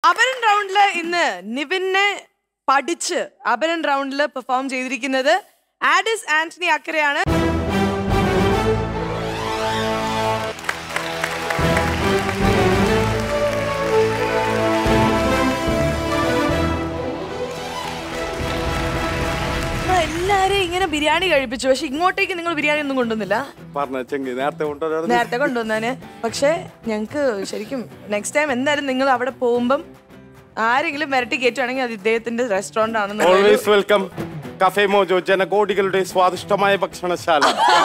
അപരൻ റൗണ്ടില് ഇന്ന് നിവിനെ പഠിച്ച് അപരൻ റൗണ്ടിൽ പെർഫോം ചെയ്തിരിക്കുന്നത് ആഡിസ് ആന്റണി അക്കരയാണ് നിങ്ങൾ എല്ലാരെയും ഇങ്ങനെ ബിരിയാണി കഴിപ്പിച്ചു പക്ഷെ ഇങ്ങോട്ടേക്ക് നിങ്ങൾ ബിരിയാണി ഒന്നും കൊണ്ടുവന്നില്ല പറഞ്ഞെങ്കിൽ നേരത്തെ കൊണ്ടുവരായിരുന്നു നേരത്തെ കൊണ്ടുവന്നാന് പക്ഷെ ഞങ്ങക്ക് ശരിക്കും നെക്സ്റ്റ് ടൈം എന്തായാലും നിങ്ങൾ അവിടെ പോകുമ്പം ആരെങ്കിലും വരട്ടി കയറ്റുവാണെങ്കിൽ അത് ഇദ്ദേഹത്തിന്റെ റെസ്റ്റോറന്റ് ആണെന്ന് ഓൾവേസ് വെൽക്കം കഫേ മോജോ ജനകോടികളുടെ സ്വാദിഷ്ടമായ ഭക്ഷണശാല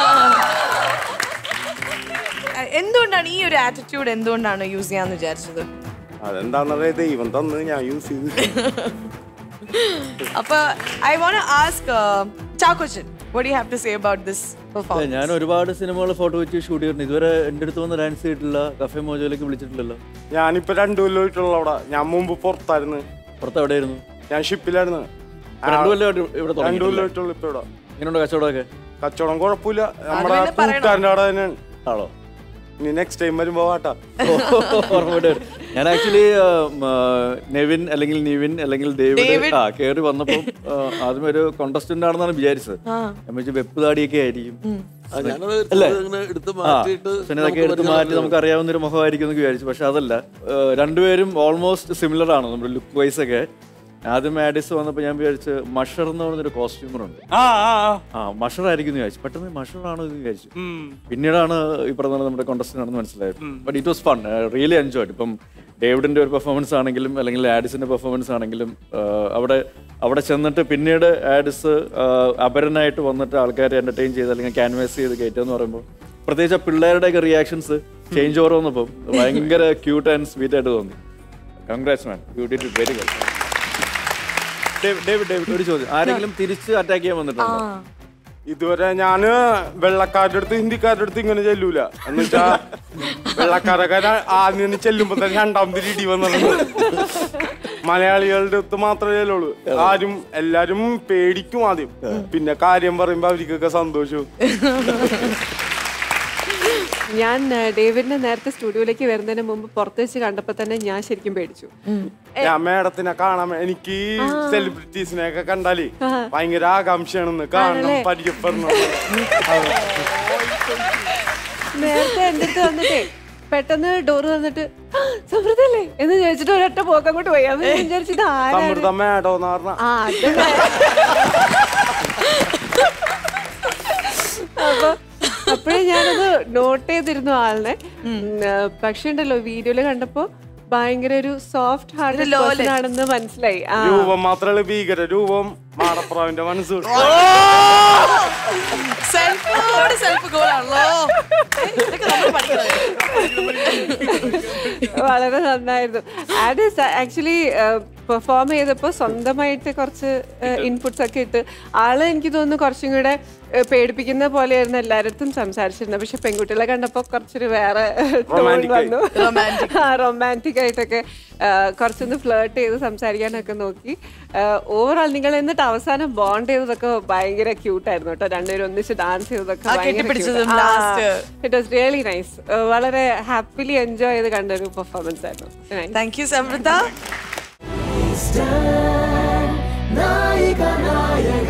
എന്തുകൊണ്ടാണ് ഈ ഒരു ആറ്റിറ്റ്യൂഡ് എന്തുകൊണ്ടാണ് യൂസ് ചെയ്യാന്ന് വിചാരിച്ചത് അതെന്താണെന്നറിയ ദൈവം തന്ന് ഞാൻ യൂസ് ചെയ്തു അപ്പൊ I want ask Chackochan what you have to say about this performance ഞാൻ ഒരുപാട് സിനിമകൾ ഫോട്ടോ വെച്ച് ഷൂട്ട് ചെയ്തിട്ടുണ്ട് ഇതുവരെ എൻ്റെ അടുത്ത് വന്ന് ഡാൻസ് ചെയ്തിട്ടില്ല കഫേ മോജോയിലേക്ക് വിളിച്ചിട്ടില്ലല്ലോ ഞാനിപ്പോ രണ്ടു കൊല്ലമായിട്ടുള്ള അവിടെ ഞാൻ മുമ്പ് പുറത്തായിരുന്നു പുറത്ത് എവിടെയായിരുന്നു ഞാൻ ഷിപ്പിലായിരുന്നു ഇപ്പൊ രണ്ടു കൊല്ലമായിട്ട് ഇവിടെ രണ്ടു തുടങ്ങിയിട്ടില്ലേ? കൊല്ലമായിട്ടുള്ള ഇപ്പൊ ഇവിടെ എങ്ങനെയുണ്ട് കച്ചവടമൊക്കെ കച്ചവടം കുഴപ്പമില്ല നമ്മുടെ പിന്നെ പറയണം. കൂട്ടുകാരൻ്റെ അവിടെ തന്നെയാണ് ആണോ ഇനി നെക്സ്റ്റ് ടൈം വരുമ്പോ വാട്ടാ ഓർമ്മയുടെ ഞാൻ ആക്ച്വലി നെവിൻ അല്ലെങ്കിൽ നിവിൻ അല്ലെങ്കിൽ ഡേവിഡ് ഡേവിഡ്. ആ കയറി വന്നപ്പോൾ ആദ്യം ഒരു കോണ്ടസ്റ്റന്റ് ആണെന്നാണ് വിചാരിച്ചത് ഞാൻ വെച്ച് വെപ്പ് താടിയൊക്കെ ആയിരിക്കും ആ, ഞാനത് അല്ലേ? ഇങ്ങനെ എടുത്ത് ആ മാറ്റിയിട്ട് പിന്നെ ഇതൊക്കെ എടുത്ത് മാറ്റി നമുക്ക് അറിയാവുന്ന ഒരു മുഖമായിരിക്കും എന്ന് വിചാരിച്ചു പക്ഷെ അതല്ല ആ, രണ്ടുപേരും ഓൾമോസ്റ്റ് സിമിലർ ആണ് നമ്മുടെ ലുക്ക് വൈസ് ഒക്കെ ആദ്യം ആഡിസ് വന്നപ്പോൾ ഞാൻ വിചാരിച്ചു മഷർ എന്ന് പറഞ്ഞൊരു കോസ്റ്റ്യൂമർ ഉണ്ട് ആ ആ ആ. ആ മഷർ ആയിരിക്കും എന്ന് വിചാരിച്ചു പെട്ടെന്ന് മഷർ ആണോ എന്ന് വിചാരിച്ചു ഉം. പിന്നീടാണ് ഈ പറഞ്ഞ പോലെ നമ്മുടെ കോണ്ടസ്റ്റന്റ് ആണെന്ന് മനസ്സിലായത് but it was fun really enjoy ഇപ്പം ഡേവിഡിന്റെ ഒരു പെർഫോമൻസ് ആണെങ്കിലും അല്ലെങ്കിൽ ആഡിസിന്റെ പെർഫോമൻസ് ആണെങ്കിലും ആ, അവിടെ അവിടെ ചെന്നിട്ട് പിന്നീട് ആഡിസ് അപരനായിട്ട് വന്നിട്ട് ആൾക്കാരെ എന്റർടൈൻ ചെയ്ത് അല്ലെങ്കിൽ ക്യാൻവാസ് ചെയ്ത് കയറ്റുക എന്ന് പറയുമ്പോൾ പ്രത്യേകിച്ച് ആ പിള്ളേരുടെയൊക്കെ റിയാക്ഷൻസ് ചേഞ്ച് ഓവർ വന്നപ്പോൾ ഭയങ്കര ക്യൂട്ട് ആൻഡ് സ്വീറ്റ് ആയിട്ട് തോന്നി congrats man you did it very well David David ഒരു ചോദ്യം ആരെങ്കിലും തിരിച്ച് അറ്റാക്ക് ചെയ്യാൻ വന്നിട്ടുണ്ടോ ഇതുവരെ ഞാന് വെള്ളക്കാരുടെ അടുത്ത് ഹിന്ദിക്കാരുടെ അടുത്ത് ഇങ്ങനെ ചെല്ലൂല എന്ന് വെച്ചാ വെള്ളക്കാരൊക്കെ ര- ആദ്യം ചെല്ലുമ്പോ തന്നെ രണ്ടാമത്തെ ഇടി വന്നത് മലയാളികളുടെ അടുത്ത് മാത്രമേ ചെല്ലുള്ളൂ ആരും എല്ലാരും പേടിക്കും ആദ്യം പിന്നെ കാര്യം പറയുമ്പോ അവർക്കൊക്കെ സന്തോഷവും ഞാൻ ആ, ഡേവിഡിനെ നേരത്തെ സ്റ്റുഡിയോയിലേക്ക് വരുന്നതിന് മുമ്പ് പുറത്ത് വെച്ച് കണ്ടപ്പോൾ തന്നെ ഞാൻ ശരിക്കും പേടിച്ചു ഞാൻ മേഡത്തിനെ കാണാൻ വേ- എനിക്ക് സെലിബ്രിറ്റീസിനെ ഒക്കെ കണ്ടാലേ ഭയങ്കര ആകാംക്ഷയാണെന്ന് കാണണം ആണല്ലേ? പരിചയപ്പെടണം നേരത്തെ എൻ്റെ അടുത്ത് വന്നിട്ടേ പെട്ടെന്ന് ഡോറ് വന്നിട്ട് സമൃദ്ധല്ലേ എന്ന് ചോദിച്ചിട്ട് ഒരൊറ്റ പോക്ക് അങ്ങോട്ട് പോയി അപ്പൊ ഞാൻ വിചാരിച്ചു ഇത് ആരാണ് സമൃദ്ധ മേഡം എന്ന് പറഞ്ഞ ആ അത് അപ്പൊ അപ്പോഴേ ഞാനത് നോട്ട് ചെയ്തിരുന്നു ആളിനെ ഉം, ആ, പക്ഷേ ഉണ്ടല്ലോ വീഡിയോയില് കണ്ടപ്പോ ഭയങ്കര ഒരു സോഫ്റ്റ് ഹാർട്ട് ലോലൻ. ആണെന്ന് മനസ്സിലായി ആ രൂപം മാത്രമല്ല ഭീകര രൂപം മാടപ്രാവിന്റെ മനസ്സ് സെൽഫോട് സെൽഫ് ഗോൾ ആണല്ലോ ഇതൊക്കെ നമ്മൾ പഠിക്കുന്നത് വളരെ നന്നായിരുന്നു അത് ആക്ച്വലി പെർഫോം ചെയ്തപ്പോൾ സ്വന്തമായിട്ട് കുറച്ച് ഇൻപുട്സ് ഒക്കെ ഇട്ട് ആള് എനിക്ക് തോന്നുന്നു കുറച്ചും കൂടെ ഏഹ്, പേടിപ്പിക്കുന്ന പോലെയായിരുന്നു എല്ലായിടത്തും സംസാരിച്ചിരുന്നത് പക്ഷെ പെൺകുട്ടികളെ കണ്ടപ്പോൾ കുറച്ചൊരു വേറെ ടോൺ Romantic ആയി. വന്നു റൊമാൻറ്റിക് ആയിട്ടൊക്കെ ഏഹ്, കുറച്ചൊന്ന് ഫ്ലേർട്ട് ചെയ്ത് സംസാരിക്കാനൊക്കെ നോക്കി ഓവറോൾ നിങ്ങൾ എന്നിട്ട് അവസാനം ബോണ്ട് ചെയ്തതൊക്കെ ഭയങ്കര ക്യൂട്ടായിരുന്നു കേട്ടോ രണ്ടുപേരും ഒന്നിച്ച് ഡാൻസ് ചെയ്തതൊക്കെ ആ ഭയങ്കര കെട്ടിപ്പിടിച്ചതും cute. ആ, last. It was really nice വളരെ ഹാപ്പിലി എൻജോയ് ചെയ്ത് കണ്ട ഒരു പെർഫോമൻസ് ആയിരുന്നു Nice. താങ്ക് യു സമൃദ്ധ നായിക നായക